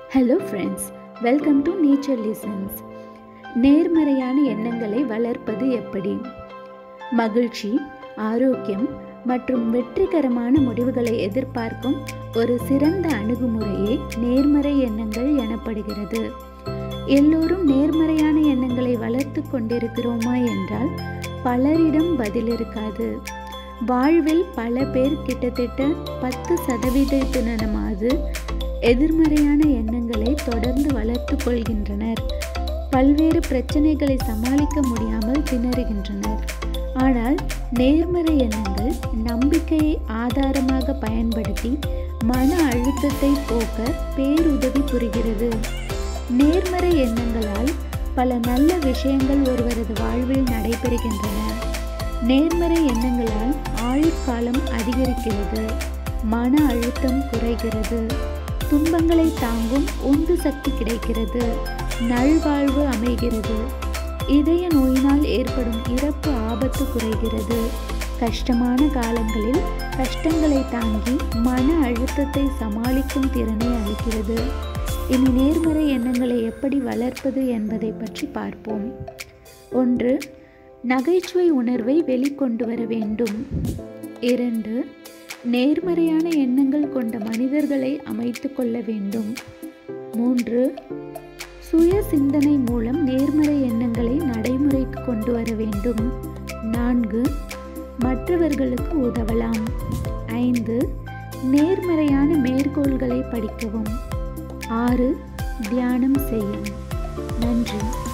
hello friends welcome to nature listens நேர்மறையான எண்ணங்களை வளர்ப்பது எப்படி மகிழ்ச்சி ஆரோக்கியம் மற்றும் வெற்றிகரமான முடிவுகளை எதிர்பார்க்கும் ஒரு சிறந்த அணுகுமுறையே நேர்மறை எண்ணங்கள் எனப்படுகிறது எல்லோரும் நேர்மறையான எண்ணங்களை வளர்த்து கொண்டிருக்கிறோமா என்றால் பலரிடம் பதில் இருக்காது வாழ்வில் பல பேர் கிட்டத்தட்ட பத்து சதவீதத்தினமாவது எதிர்மறையான எண்ணங்களை தொடர்ந்து வளர்த்து கொள்கின்றனர் பல்வேறு பிரச்சனைகளை சமாளிக்க முடியாமல் திணறுகின்றனர் ஆனால் நேர்மறை எண்ணங்கள் நம்பிக்கையை ஆதாரமாக பயன்படுத்தி மன அழுத்தத்தை போக்க பேருதவி புரிகிறது நேர்மறை எண்ணங்களால் பல நல்ல விஷயங்கள் ஒருவரது வாழ்வில் நடைபெறுகின்றன நேர்மறை எண்ணங்களால் ஆயுட்காலம் அதிகரிக்கிறது மன அழுத்தம் குறைகிறது துன்பங்களை தாங்கும் உந்து சக்தி கிடைக்கிறது நல்வாழ்வு அமைகிறது இதய நோயினால் ஏற்படும் இறப்பு ஆபத்து குறைகிறது கஷ்டமான காலங்களில் கஷ்டங்களை தாங்கி மன அழுத்தத்தை சமாளிக்கும் திறனை அளிக்கிறது இனி நேர்மறை எண்ணங்களை எப்படி வளர்ப்பது என்பதை பற்றி பார்ப்போம் ஒன்று நகைச்சுவை உணர்வை வெளிக்கொண்டு வர வேண்டும் இரண்டு நேர்மறையான எண்ணங்கள் கொண்ட மனிதர்களை அமைத்து கொள்ள வேண்டும் மூன்று சுய சிந்தனை மூலம் நேர்மறை எண்ணங்களை நடைமுறைக்கு கொண்டு வர வேண்டும் நான்கு மற்றவர்களுக்கு உதவலாம் ஐந்து நேர்மறையான மேற்கோள்களை படிக்கவும் ஆறு தியானம் செய்யும் நன்றி